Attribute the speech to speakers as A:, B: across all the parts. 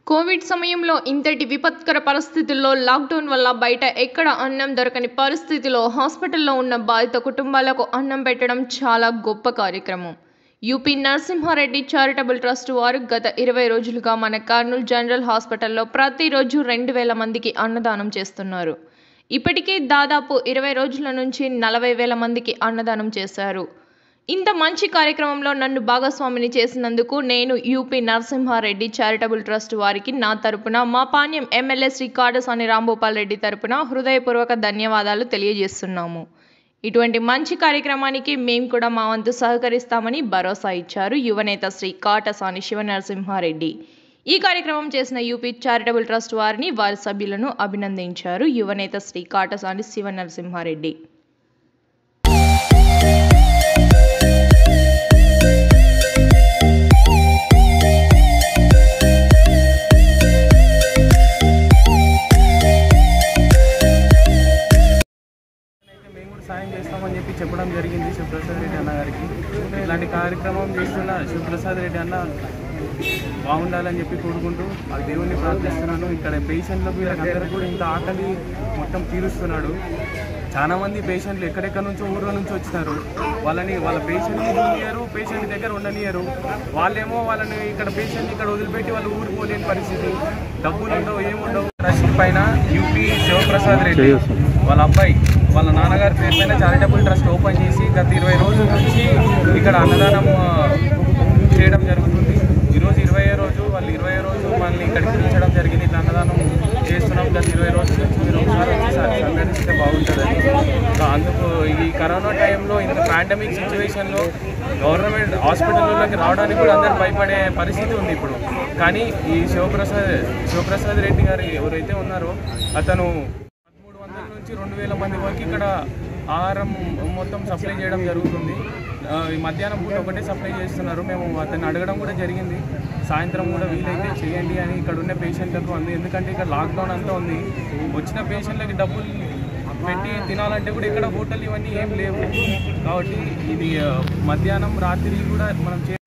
A: Covid సమయంలో ఇంతటి విపత్కర పరిస్థితుల్లో లాక్డౌన్ వల్ల బయట ఎక్కడ అన్నం దొరకని పరిస్థితిలో హాస్పిటల్లో ఉన్న బాధిత కుటుంబాలకు అన్నం పెట్టడం చాలా గొప్ప కార్యక్రమం యూపీ నరసింహారెడ్డి చారిటబుల్ ట్రస్ట్ వారు గత ఇరవై రోజులుగా మన కర్నూలు జనరల్ హాస్పిటల్లో ప్రతిరోజు రెండు వేల మందికి అన్నదానం చేస్తున్నారు ఇప్పటికే దాదాపు ఇరవై రోజుల నుంచి నలభై వేల మందికి అన్నదానం చేశారు ఇంత మంచి కార్యక్రమంలో నన్ను భాగస్వామిని చేసినందుకు నేను యూపీ నరసింహారెడ్డి చారిటబుల్ ట్రస్ట్ వారికి నా తరపున మా పాణ్యం ఎమ్మెల్యే శ్రీ కాడసాని రాంభూపాల్ రెడ్డి తరపున హృదయపూర్వక ధన్యవాదాలు తెలియజేస్తున్నాము ఇటువంటి మంచి కార్యక్రమానికి మేము కూడా మా వంతు సహకరిస్తామని భరోసా ఇచ్చారు యువనేత శ్రీ కాటసాని శివనరసింహారెడ్డి ఈ కార్యక్రమం చేసిన యూపీ చారిటబుల్ ట్రస్ట్ వారిని వారి సభ్యులను అభినందించారు యువనేత శ్రీ కాటసాని శివనరసింహారెడ్డి
B: అయితే మేము కూడా సాయం చేస్తామని చెప్పి చెప్పడం జరిగింది శివప్రసాద్ రెడ్డి అన్న గారికి ఇలాంటి కార్యక్రమం చేస్తున్న శివప్రసాద్ రెడ్డి అన్న బాగుండాలని చెప్పి కోరుకుంటూ ఆ దేవుణ్ణి ప్రార్థిస్తున్నాను ఇక్కడ పేషెంట్లకు వీళ్ళకందరూ కూడా ఇంత ఆకలి మొత్తం తీరుస్తున్నాడు చాలా మంది పేషెంట్లు ఎక్కడెక్కడ నుంచో ఊర్ల నుంచి వచ్చినారు వాళ్ళని వాళ్ళ పేషెంట్ని ఉండనియరు పేషెంట్ దగ్గర ఉండనియరు వాళ్ళేమో వాళ్ళని ఇక్కడ పేషెంట్ ఇక్కడ వదిలిపెట్టి వాళ్ళు ఊరికి పోలేని పరిస్థితి డబ్బులు ఉండవు ఏముండవు రషీద్ పైన యూపీ శివప్రసాద్ రెడ్డి వాళ్ళ అబ్బాయి వాళ్ళ నాన్నగారి పేరు పైన చారిటబుల్ ట్రస్ట్ ఓపెన్ చేసి గత ఇరవై రోజుల నుంచి ఇక్కడ అన్నదానం ఆ, చేయడం జరుగుతుంది ఈరోజు ఇరవై రోజు వాళ్ళు ఇరవై రోజు మనల్ని ఇక్కడికి పిలిచడం జరిగింది ఇట్లా అన్నదానం చేస్తున్నాం గత ఇరవై రోజుల నుంచి మీరు ఒకసారి వచ్చి స- సందర్శిస్తే బాగుంటుందని సో అందుకు ఈ కరోనా టైంలో ఇంత పాండమిక్ సిచ్యువేషన్లో గవర్నమెంట్ హాస్పిటల్లోకి రావడానికి కూడా అందరు భయపడే పరిస్థితి ఉంది ఇప్పుడు కానీ ఈ శివప్రసాద్ శివప్రసాద్ రెడ్డి గారు ఎవరైతే ఉన్నారో అతను పదమూడు వందల నుంచి రెండు వేల మంది వరకు ఇక్కడ ఆహారం మొత్తం సప్లై చేయడం జరుగుతుంది ఆ, ఈ మధ్యాహ్నం పూట ఒకటే సప్లై చేస్తున్నారు మేము అతన్ని అడగడం కూడా జరిగింది సాయంత్రం కూడా వీలైతే చేయండి అని ఇక్కడ ఉన్న పేషెంట్లకు అంది ఎందుకంటే ఇక్కడ లాక్డౌన్ అంతా ఉంది వచ్చిన పేషెంట్లకి డబ్బులు పెట్టి తినాలంటే కూడా ఇక్కడ హోటల్ ఇవన్నీ ఏం లేవు కాబట్టి ఇది ఆ, మధ్యాహ్నం రాత్రి కూడా మనం చే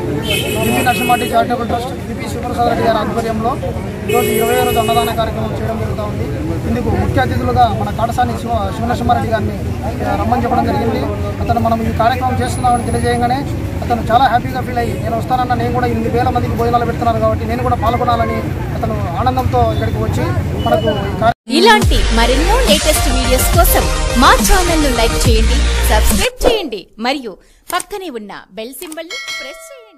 C: UP Narasimhareddy charitable trust UP Shivaprasad Reddy గారి ఆధ్వర్యంలో ఈరోజు ఇరవై రోజు అన్నదాన కార్యక్రమం చేయడం జరుగుతూ ఉంది ఇందుకు ముఖ్య అతిథులుగా మన కాటసాని శివ శివనరసింహారెడ్డి గారిని ఆ, రమ్మని చెప్పడం జరిగింది అతను మనం ఈ కార్యక్రమం చేస్తున్నామని తెలియజేయగానే అతను చాలా హ్యాపీగా ఫీల్ అయ్యి నేను వస్తానన్న నేను కూడా ఇన్ని వేల మందికి భోజనాలు పెడుతున్నారు కాబట్టి నేను కూడా పాల్గొనాలని అతను ఆనందంతో ఇక్కడికి వచ్చి మనకు ఈ కార్య
D: ఇలాంటి మరెన్నో లేటెస్ట్ వీడియోస్ కోసం మా ఛానల్ ను లైక్ చేయండి సబ్స్క్రైబ్ చేయండి మరియు పక్కనే ఉన్న బెల్ సింబల్ ని ప్రెస్ చేయండి